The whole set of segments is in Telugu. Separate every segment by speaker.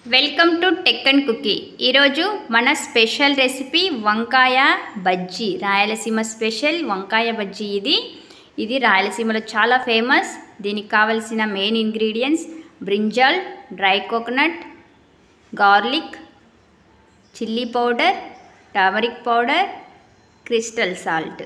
Speaker 1: welcome to tech and cookie ఈరోజు మన స్పెషల్ రెసిపీ వంకాయ బజ్జీ రాయలసీమ స్పెషల్ వంకాయ బజ్జీ ఇది ఇది రాయలసీమలో చాలా ఫేమస్ దీనికి కావలసిన main ingredients brinjal dry coconut garlic chilli powder turmeric powder crystal salt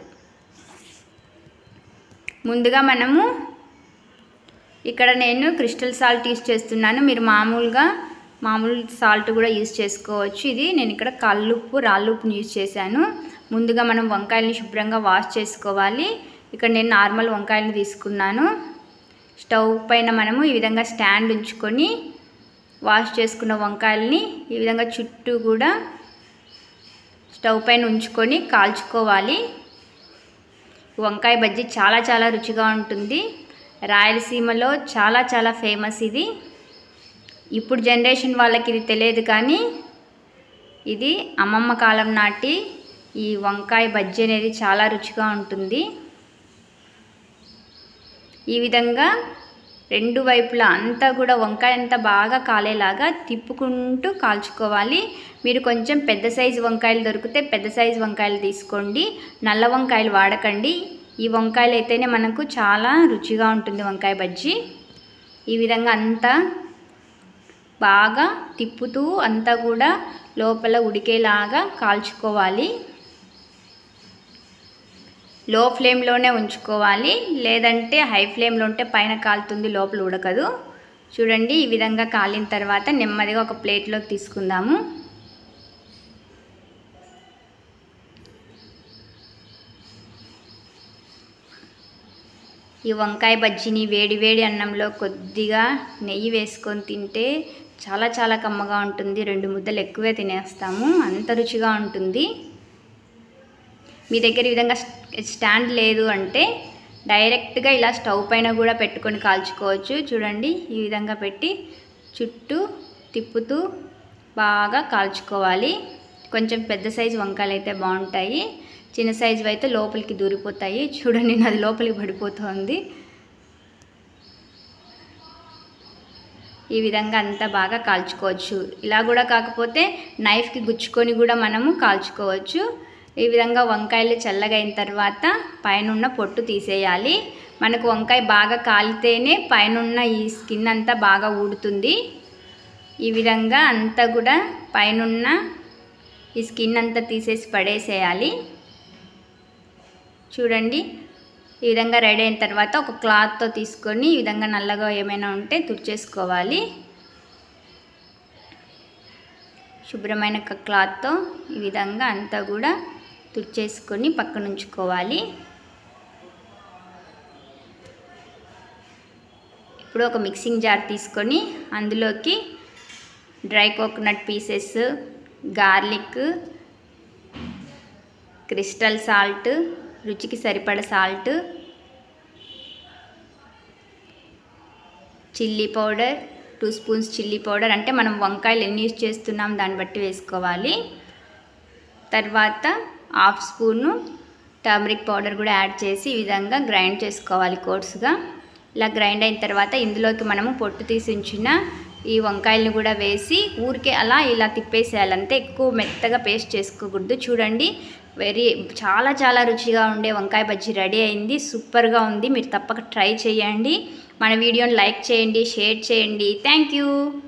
Speaker 1: ముందుగా మనము ఇక్కడ నేను క్రిస్టల్ సాల్ట్ యూస్ చేస్తున్నాను మీరు మామూలుగా మామూలు సాల్ట్ కూడా యూస్ చేసుకోవచ్చు ఇది నేను ఇక్కడ కల్లుప్పు రాళ్ళుప్పుని యూస్ చేశాను ముందుగా మనం వంకాయలని శుభ్రంగా వాష్ చేసుకోవాలి ఇక్కడ నేను నార్మల్ వంకాయలు తీసుకున్నాను స్టవ్ పైన మనము ఈ విధంగా స్టాండ్ ఉంచుకొని వాష్ చేసుకున్న వంకాయలని ఈ విధంగా చుట్టూ కూడా స్టవ్ పైన ఉంచుకొని కాల్చుకోవాలి వంకాయ బజ్జీ చాలా చాలా రుచిగా ఉంటుంది రాయలసీమలో చాలా చాలా ఫేమస్ ఇది ఇప్పుడు జనరేషన్ వాళ్ళకి ఇది తెలియదు కానీ ఇది అమ్మమ్మ కాలం నాటి ఈ వంకాయ బజ్జీ అనేది చాలా రుచిగా ఉంటుంది ఈ విధంగా రెండు వైపులా అంతా కూడా వంకాయ అంతా బాగా కాలేలాగా తిప్పుకుంటూ కాల్చుకోవాలి మీరు కొంచెం పెద్ద సైజు వంకాయలు దొరికితే పెద్ద సైజు వంకాయలు తీసుకోండి నల్ల వంకాయలు వాడకండి ఈ వంకాయలు అయితేనే మనకు చాలా రుచిగా ఉంటుంది వంకాయ బజ్జీ ఈ విధంగా అంతా బాగా తిప్పుతూ అంతా కూడా లోపల ఉడికేలాగా కాల్చుకోవాలి లో ఫ్లేమ్లోనే ఉంచుకోవాలి లేదంటే హై ఫ్లేమ్లో ఉంటే పైన కాలుతుంది లోపల ఉడకదు చూడండి ఈ విధంగా కాలిన తర్వాత నెమ్మదిగా ఒక ప్లేట్లోకి తీసుకుందాము ఈ వంకాయ బజ్జీని వేడి వేడి అన్నంలో కొద్దిగా నెయ్యి వేసుకొని తింటే చాలా చాలా కమ్మగా ఉంటుంది రెండు ముద్దలు ఎక్కువే తినేస్తాము అంత రుచిగా ఉంటుంది మీ దగ్గర ఈ విధంగా స్టాండ్ లేదు అంటే డైరెక్ట్గా ఇలా స్టవ్ పైన కూడా పెట్టుకొని కాల్చుకోవచ్చు చూడండి ఈ విధంగా పెట్టి చుట్టూ తిప్పుతూ బాగా కాల్చుకోవాలి కొంచెం పెద్ద సైజు వంకాయలు అయితే బాగుంటాయి చిన్న సైజు అయితే లోపలికి దూరిపోతాయి చూడండి నాది లోపలికి పడిపోతుంది ఈ విధంగా అంతా బాగా కాల్చుకోవచ్చు ఇలా కూడా కాకపోతే నైఫ్కి గుచ్చుకొని కూడా మనము కాల్చుకోవచ్చు ఈ విధంగా వంకాయలు చల్లగా అయిన తర్వాత పైన పొట్టు తీసేయాలి మనకు వంకాయ బాగా కాలితేనే పైన ఈ స్కిన్ అంతా బాగా ఊడుతుంది ఈ విధంగా అంతా కూడా పైన ఈ స్కిన్ అంతా తీసేసి పడేసేయాలి చూడండి ఈ విధంగా రెడీ అయిన తర్వాత ఒక క్లాత్తో తీసుకొని ఈ విధంగా నల్లగా ఏమైనా ఉంటే తుడిచేసుకోవాలి శుభ్రమైన క్లాత్తో ఈ విధంగా అంతా కూడా తుడిచేసుకొని పక్కన ఉంచుకోవాలి ఇప్పుడు ఒక మిక్సింగ్ జార్ తీసుకొని అందులోకి dry coconut pieces garlic crystal salt రుచికి సరిపడ salt chilli powder two spoons chilli powder అంటే మనం వంకాయలు ఎన్ని యూజ్ చేస్తున్నాం దాన్ని బట్టి వేసుకోవాలి తర్వాత హాఫ్ స్పూను టర్మరిక్ పౌడర్ కూడా యాడ్ చేసి ఈ విధంగా గ్రైండ్ చేసుకోవాలి కోర్సుగా ఇలా గ్రైండ్ అయిన తర్వాత ఇందులోకి మనము పొట్టు తీసి ఉంచిన ఈ వంకాయలను కూడా వేసి ఊరికే అలా ఇలా తిప్పేసేయాలి అంతే ఎక్కువ మెత్తగా పేస్ట్ చేసుకోకూడదు చూడండి వెరీ చాలా చాలా రుచిగా ఉండే వంకాయ బజ్జీ రెడీ అయింది సూపర్గా ఉంది మీరు తప్పక ట్రై చేయండి మన వీడియోని లైక్ చేయండి షేర్ చేయండి థ్యాంక్ యూ